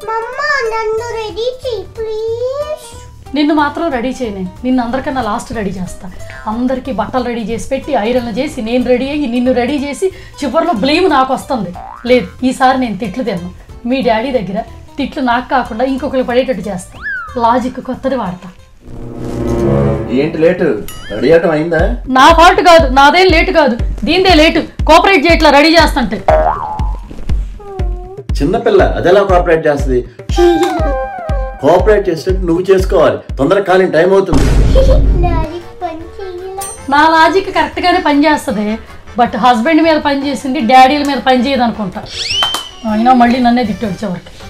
మమ్మ నన్ను రెడీ చెయ్యి ప్లీజ్ నిన్ను మాత్రం రెడీ చేయనే నిన్ను అందరికన్నా లాస్ట్ రెడీ చేస్తా అందరికీ బట్టలు రెడీ చేసి పెట్టి ఐరన్లు చేసి నేను రెడీ అయ్యి నిన్ను రెడీ చేసి చివరిలో బ్లేమ్ నాకు వస్తుంది లేదు ఈసారి నేను తిట్లు తిన్ను మీ డాడీ దగ్గర తిట్లు నాకు కాకుండా ఇంకొకరు పడేటట్టు చేస్తా లాజిక్ కొత్తది వాడతా ఏంటి లేటు రెడీ అవటం అయిందా నా ఫాల్ట్ కాదు నాదేం లేటు కాదు దీందే లేటు కోఆపరేట్ చేయట్లా రెడీ చేస్తుంటే చిన్నపిల్ల అదెలా కోఆపరేట్ చేస్తుంది కోఆపరేట్ చేసేటట్టు నువ్వు చేసుకోవాలి తొందరగా కానీ టైం అవుతుంది డాడీ పని చెయ్యలా నా లాజిక్ కరెక్ట్గానే పనిచేస్తుంది బట్ హస్బెండ్ మీద పని చేసింది డాడీల మీద పని చేయదు అనుకుంటా అయినా మళ్ళీ నన్నే తిట్టి వచ్చేవరకు